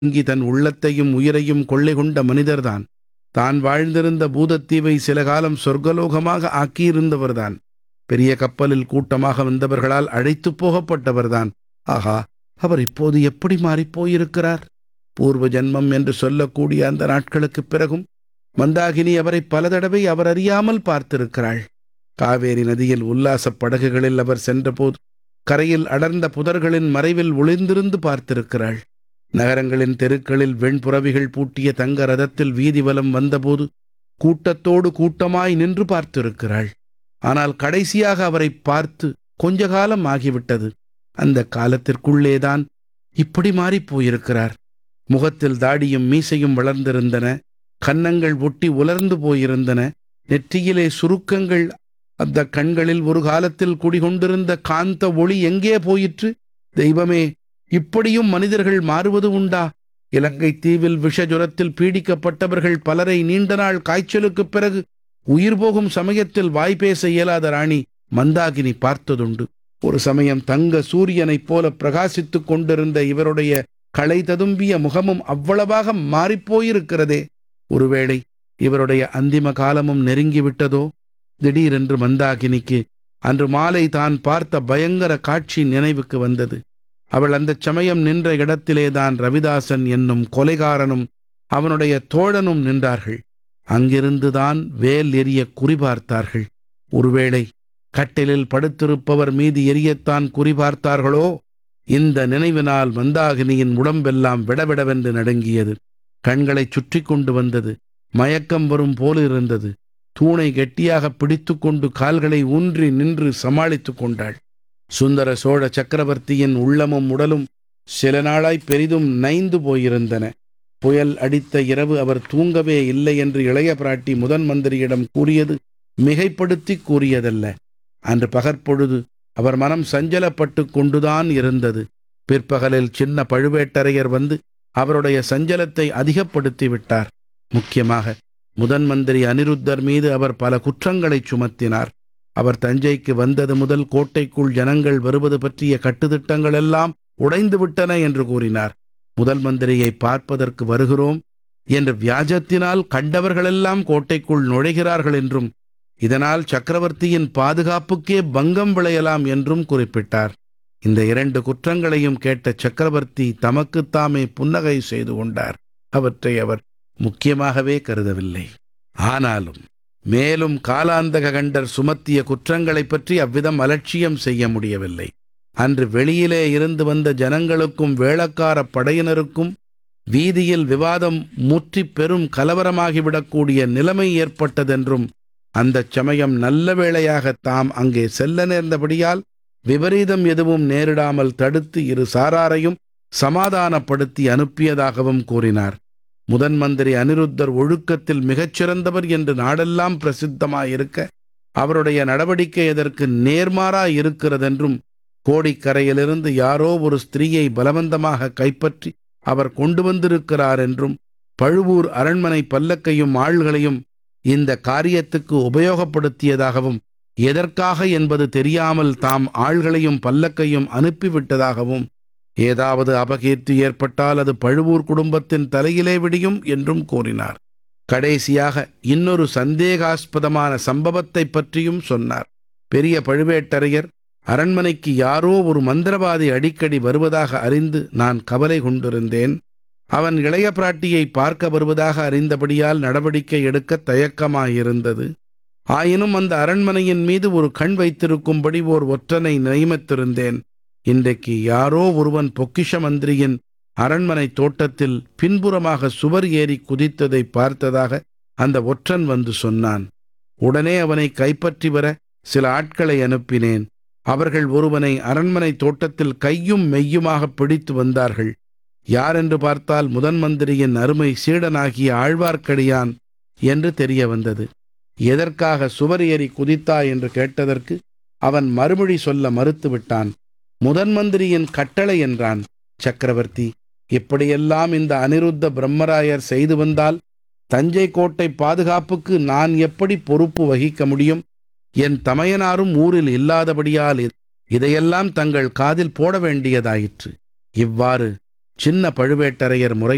இங்கி தன் உள்ளத்தையும் உயிரையும் கொள்ளை கொண்ட மனிதர்தான் தான் வாழ்ந்திருந்த பூதத்தீவை சில காலம் சொர்க்கலோகமாக ஆக்கியிருந்தவர்தான் பெரிய கப்பலில் கூட்டமாக வந்தவர்களால் அழைத்துப் போகப்பட்டவர்தான் ஆகா அவர் இப்போது எப்படி மாறிப் போயிருக்கிறார் பூர்வ ஜன்மம் என்று சொல்லக்கூடிய அந்த நாட்களுக்குப் பிறகும் மந்தாகினி அவரை பல தடவை அவர் அறியாமல் பார்த்திருக்கிறாள் காவேரி நதியில் உல்லாசப் படகுகளில் அவர் சென்றபோது கரையில் அடர்ந்த புதர்களின் மறைவில் ஒளிந்திருந்து பார்த்திருக்கிறாள் நகரங்களின் தெருக்களில் வெண்புறவிகள் பூட்டிய தங்க ரதத்தில் வீதி வலம் வந்தபோது கூட்டத்தோடு கூட்டமாய் நின்று பார்த்திருக்கிறாள் ஆனால் கடைசியாக அவரை பார்த்து கொஞ்ச காலம் ஆகிவிட்டது அந்த காலத்திற்குள்ளேதான் இப்படி மாறிப் போயிருக்கிறார் முகத்தில் தாடியும் மீசையும் வளர்ந்திருந்தன கன்னங்கள் ஒட்டி உலர்ந்து போயிருந்தன நெற்றியிலே சுருக்கங்கள் அந்த கண்களில் ஒரு காலத்தில் குடிகொண்டிருந்த காந்த ஒளி எங்கே போயிற்று தெய்வமே இப்படியும் மனிதர்கள் மாறுவது உண்டா இலங்கை தீவில் விஷஜுரத்தில் பீடிக்கப்பட்டவர்கள் பலரை நீண்ட நாள் காய்ச்சலுக்குப் பிறகு உயிர் போகும் சமயத்தில் வாய் பேச இயலாத ராணி மந்தாகினி பார்த்ததுண்டு ஒரு சமயம் தங்க சூரியனைப் போல பிரகாசித்துக் கொண்டிருந்த இவருடைய களை ததும்பிய முகமும் அவ்வளவாக மாறிப்போயிருக்கிறதே ஒருவேளை இவருடைய அந்திம காலமும் நெருங்கிவிட்டதோ திடீரென்று மந்தாகினிக்கு அன்று மாலை தான் பார்த்த பயங்கர காட்சி நினைவுக்கு வந்தது அவள் அந்தச் சமயம் நின்ற இடத்திலேதான் ரவிதாசன் என்னும் கொலைகாரனும் அவனுடைய தோழனும் நின்றார்கள் அங்கிருந்துதான் வேல் எரிய குறிபார்த்தார்கள் ஒருவேளை கட்டிலில் படுத்திருப்பவர் மீது எரியத்தான் குறிபார்த்தார்களோ இந்த நினைவினால் மந்தாகினியின் உடம்பெல்லாம் விடவிடவென்று நடுங்கியது கண்களைச் சுற்றி கொண்டு வந்தது மயக்கம் வரும் போலிருந்தது தூணை கெட்டியாக பிடித்து கொண்டு கால்களை ஊன்றி நின்று சமாளித்துக் கொண்டாள் சுந்தர சோழ சக்கரவர்த்தியின் உள்ளமும் உடலும் சில நாளாய் பெரிதும் நைந்து போயிருந்தன புயல் அடித்த இரவு அவர் தூங்கவே இல்லை என்று இளைய பிராட்டி முதன் மந்திரியிடம் கூறியது மிகைப்படுத்தி கூறியதல்ல அன்று பகற்பொழுது அவர் மனம் சஞ்சலப்பட்டு கொண்டுதான் இருந்தது பிற்பகலில் சின்ன பழுவேட்டரையர் வந்து அவருடைய சஞ்சலத்தை அதிகப்படுத்தி விட்டார் முக்கியமாக முதன் மந்திரி அனிருத்தர் மீது அவர் பல குற்றங்களைச் சுமத்தினார் அவர் தஞ்சைக்கு வந்தது முதல் கோட்டைக்குள் ஜனங்கள் வருவது பற்றிய கட்டுத்திட்டங்கள் எல்லாம் உடைந்து விட்டன என்று கூறினார் முதல் மந்திரியை பார்ப்பதற்கு வருகிறோம் என்ற வியாஜத்தினால் கண்டவர்களெல்லாம் கோட்டைக்குள் நுழைகிறார்கள் என்றும் இதனால் சக்கரவர்த்தியின் பாதுகாப்புக்கே பங்கம் விளையலாம் என்றும் குறிப்பிட்டார் இந்த இரண்டு குற்றங்களையும் கேட்ட சக்கரவர்த்தி தமக்குத்தாமே புன்னகை செய்து கொண்டார் அவற்றை அவர் முக்கியமாகவே கருதவில்லை ஆனாலும் மேலும் காலாந்தக கண்டர் சுமத்திய குற்றங்களைப் பற்றி அவ்விதம் அலட்சியம் செய்ய முடியவில்லை அன்று வெளியிலே இருந்து வந்த ஜனங்களுக்கும் வேளக்கார படையினருக்கும் வீதியில் விவாதம் முற்றிப் பெரும் கலவரமாகிவிடக்கூடிய நிலைமை ஏற்பட்டதென்றும் அந்தச் சமயம் நல்ல வேளையாக தாம் அங்கே செல்ல நேர்ந்தபடியால் விபரீதம் எதுவும் நேரிடாமல் தடுத்து இரு சாராரையும் சமாதானப்படுத்தி அனுப்பியதாகவும் கூறினார் முதன் மந்திரி அனிருத்தர் ஒழுக்கத்தில் மிகச்சிறந்தவர் என்று நாடெல்லாம் பிரசித்தமாயிருக்க அவருடைய நடவடிக்கை அதற்கு நேர்மாறாய் இருக்கிறதென்றும் கோடிக்கரையிலிருந்து யாரோ ஒரு ஸ்திரீயை பலவந்தமாக கைப்பற்றி அவர் கொண்டு வந்திருக்கிறார் என்றும் பழுவூர் அரண்மனை பல்லக்கையும் ஆள்களையும் இந்த காரியத்துக்கு உபயோகப்படுத்தியதாகவும் எதற்காக என்பது தெரியாமல் தாம் ஆள்களையும் பல்லக்கையும் அனுப்பிவிட்டதாகவும் ஏதாவது அபகீர்த்தி ஏற்பட்டால் அது பழுவூர் குடும்பத்தின் தலையிலே விடியும் என்றும் கூறினார் கடைசியாக இன்னொரு சந்தேகாஸ்பதமான சம்பவத்தைப் பற்றியும் சொன்னார் பெரிய பழுவேட்டரையர் அரண்மனைக்கு யாரோ ஒரு மந்திரவாதி அடிக்கடி வருவதாக அறிந்து நான் கவலை கொண்டிருந்தேன் அவன் இளைய பிராட்டியை பார்க்க வருவதாக அறிந்தபடியால் நடவடிக்கை எடுக்க தயக்கமாயிருந்தது ஆயினும் அந்த அரண்மனையின் மீது ஒரு கண் வைத்திருக்கும்படி ஓர் ஒற்றனை நியமித்திருந்தேன் இன்றைக்கு யாரோ ஒருவன் பொக்கிஷ மந்திரியின் அரண்மனை தோட்டத்தில் பின்புறமாக சுவர் ஏறி குதித்ததை பார்த்ததாக அந்த ஒற்றன் வந்து சொன்னான் உடனே அவனை கைப்பற்றி வர சில ஆட்களை அனுப்பினேன் அவர்கள் ஒருவனை அரண்மனை தோட்டத்தில் கையும் மெய்யுமாக பிடித்து வந்தார்கள் யாரென்று பார்த்தால் முதன் மந்திரியின் அருமை சீடனாகிய ஆழ்வார்க்கடியான் என்று தெரிய வந்தது எதற்காக சுவர் ஏறி குதித்தாய் என்று கேட்டதற்கு அவன் மறுமொழி சொல்ல மறுத்துவிட்டான் முதன் மந்திரியின் கட்டளை என்றான் சக்கரவர்த்தி இப்படியெல்லாம் இந்த அனிருத்த பிரம்மராயர் செய்து வந்தால் தஞ்சை கோட்டை பாதுகாப்புக்கு நான் எப்படி பொறுப்பு வகிக்க முடியும் என் தமையனாரும் ஊரில் இல்லாதபடியால் இதையெல்லாம் தங்கள் காதில் போட வேண்டியதாயிற்று இவ்வாறு சின்ன பழுவேட்டரையர் முறை